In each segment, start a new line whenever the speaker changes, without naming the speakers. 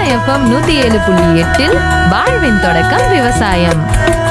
FM நூத்தி ஏழு புள்ளி எட்டில் வாழ்வின் தொடக்கம் விவசாயம்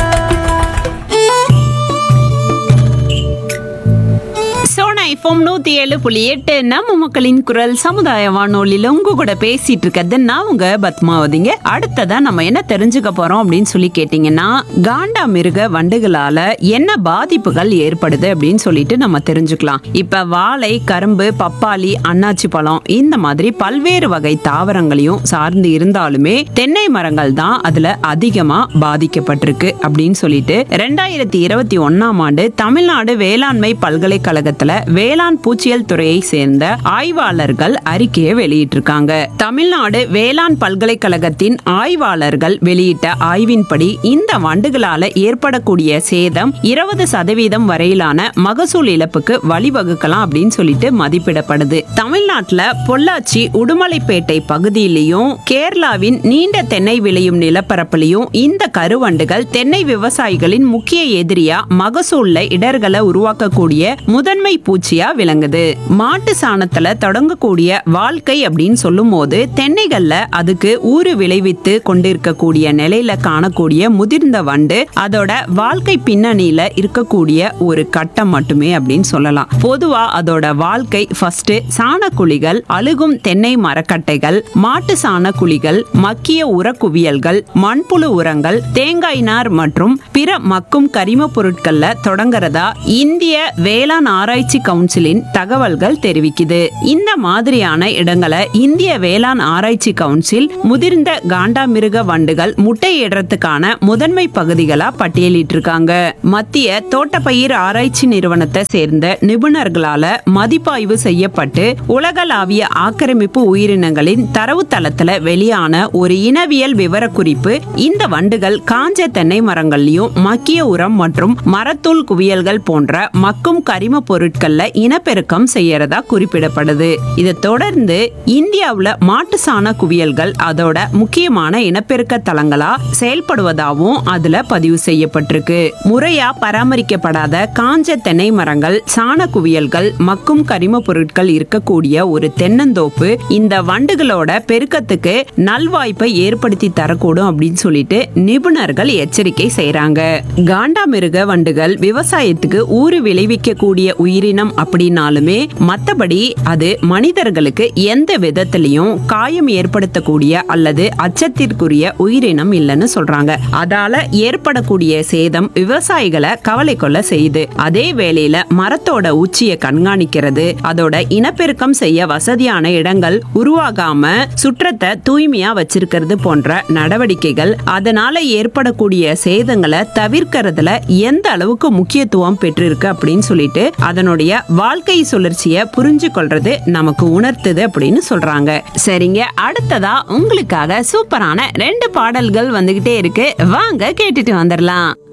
சோனா எஃப்எம் நூத்தி ஏழு புள்ளி எட்டு நம்ம மக்களின் குரல் சமுதாய வானொலியில உங்க கூட பேசிட்டு இருக்கிறது நான் உங்க பத்மாவதிங்க அடுத்ததா நம்ம என்ன தெரிஞ்சுக்க போறோம் அப்படின்னு சொல்லி கேட்டீங்கன்னா காண்டா மிருக வண்டுகளால என்ன பாதிப்புகள் ஏற்படுது அப்படின்னு சொல்லிட்டு நம்ம தெரிஞ்சுக்கலாம் இப்ப வாழை கரும்பு பப்பாளி அன்னாச்சி பழம் இந்த மாதிரி பல்வேறு வகை தாவரங்களையும் சார்ந்து இருந்தாலுமே தென்னை மரங்கள் தான் அதுல அதிகமா பாதிக்கப்பட்டிருக்கு அப்படின்னு சொல்லிட்டு ரெண்டாயிரத்தி இருபத்தி ஒன்னாம் ஆண்டு தமிழ்நாடு வேளாண்மை பல்கலைக்கழகத்துல வேளாண் பூச்சியல் துறையை சேர்ந்த ஆய்வாளர்கள் அறிக்கையை வெளியிட்டிருக்காங்க தமிழ்நாடு வேளாண் பல்கலைக்கழகத்தின் ஆய்வாளர்கள் வெளியிட்ட ஆய்வின்படி இந்த வண்டுகளால ஏற்படக்கூடிய சேதம் இருபது சதவீதம் வரையிலான மகசூல் இழப்புக்கு வழிவகுக்கலாம் அப்படின்னு சொல்லிட்டு மதிப்பிடப்படுது தமிழ்நாட்டுல பொள்ளாச்சி உடுமலைப்பேட்டை பகுதியிலையும் கேரளாவின் நீண்ட தென்னை விளையும் நிலப்பரப்புலையும் இந்த கருவண்டுகள் தென்னை விவசாயிகளின் முக்கிய எதிரியா மகசூல்ல இடர்களை உருவாக்கக்கூடிய முதன்மை பூச்சியா விளங்குது மாட்டு சாணத்துல தொடங்கக்கூடிய வாழ்க்கை அப்படின்னு சொல்லும் போது தென்னைகள்ல அதுக்கு ஊறு விளைவித்து கொண்டிருக்கக்கூடிய நிலையில காணக்கூடிய முதிர்ந்த வண்டு அதோட வாழ்க்கை பின்னணியில இருக்கக்கூடிய ஒரு கட்டம் மட்டுமே அப்படின்னு சொல்லலாம் பொதுவா அதோட வாழ்க்கை ஃபர்ஸ்ட் சாணக்குழிகள் அழுகும் தென்னை மரக்கட்டைகள் மாட்டு சாண குழிகள் மக்கிய உர குவியல்கள் மண்புழு உரங்கள் தேங்காய் நார் மற்றும் பிற மக்கும் கரிம பொருட்கள்ல தொடங்குறதா இந்திய வேளாண் ஆராய்ச்சி கவுன்சிலின் தகவல்கள் தெரிவிக்குது இந்த மாதிரியான இடங்களை இந்திய வேளாண் ஆராய்ச்சி கவுன்சில் முதிர்ந்த காண்டாமிருக வண்டுகள் முட்டையிடுறதுக்கான முதன்மை பகுதிகளா பட்டியலிட்டிருக்காங்க மத்திய தோட்டப்பயிர் ஆராய்ச்சி நிறுவனத்தை சேர்ந்த நிபுணர்களால மதிப்பாய்வு செய்யப்பட்டு உலகளாவிய ஆக்கிரமிப்பு உயிரினங்களின் தரவுத்தளத்துல வெளியான ஒரு இனவியல் விவரக்குறிப்பு இந்த வண்டுகள் காஞ்ச தென்னை மரங்கள்லயும் மக்கிய உரம் மற்றும் மரத்தூள் குவியல்கள் போன்ற மக்கும் கரிம பொருட்கள்ல இனப்பெருக்கம் செய்யறதா குறிப்பிடப்படுது இதை தொடர்ந்து இந்தியாவுல மாட்டு சாண குவியல்கள் அதோட முக்கியமான இனப்பெருக்க தளங்களா செயல்படுவதாகவும் அதுல பதிவு செய்யப்பட்டிருக்கு முறையா பராமரிக்கப்படாத காஞ்ச தென்னை மரங்கள் சாண குவியல்கள் மக்கும் கரிம பொருட்கள் இருக்கக்கூடிய ஒரு தென்னந்தோப்பு இந்த வண்டுகளோட பெருக்கத்துக்கு நல்வாய்ப்பை ஏற்படுத்தி தரக்கூடும் அப்படின்னு சொல்லிட்டு நிபுணர்கள் எச்சரிக்கை செய்றாங்க காண்டாமிருக வண்டுகள் விவசாயத்துக்கு ஊறு விளைவிக்கக்கூடிய உயிரினம் அப்படின்னாலுமே மத்தபடி அது மனிதர்களுக்கு எந்த விதத்திலையும் காயம் ஏற்படுத்தக்கூடிய அல்லது அச்சத்திற்குரிய உயிரினம் இல்லைன்னு சொல்றாங்க அதால ஏற்படக்கூடிய சேதம் விவசாயிகளை கவலை கொள்ள செய்யுது அதே வேளையில மரத்தோட உச்சியை கண்காணிக்கிறது அதோட இனப்பெருக்கம் செய்ய வசதியான இடங்கள் உருவாகாம சுற்றத்தை தூய்மையா வச்சிருக்கிறது போன்ற நடவடிக்கைகள் அதனால ஏற்படக்கூடிய சேதங்களை தவிர்க்கிறதுல எந்த அளவுக்கு முக்கியத்துவம் பெற்றிருக்கு அப்படின்னு சொல்லிட்டு அதனுடைய வாழ்க்கை சுழற்சியை புரிஞ்சு கொள்றது நமக்கு உணர்த்துது அப்படின்னு சொல்றாங்க சரிங்க அடுத்ததா உங்களுக்காக சூப்பரான ரெண்டு பாடல்கள் வந்துகிட்டே இருக்கு வாங்க கேட்டுட்டு வந்துடலாம்